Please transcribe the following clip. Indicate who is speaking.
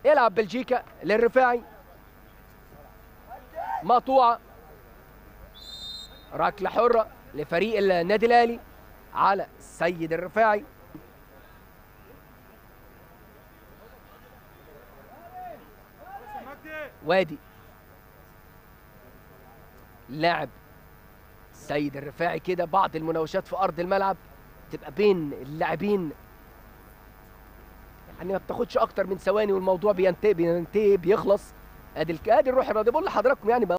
Speaker 1: يلعب بلجيكا للرفاعي مقطوعه ركله حره لفريق النادي الاهلي على السيد الرفاعي وادي لاعب السيد الرفاعي كده بعض المناوشات في ارض الملعب تبقى بين اللاعبين يعني ما بتاخدش اكتر من ثواني والموضوع بينتهي بينتهي بيخلص ادي الك- ادي الروح الرياضيه بقول لحضراتكم يعني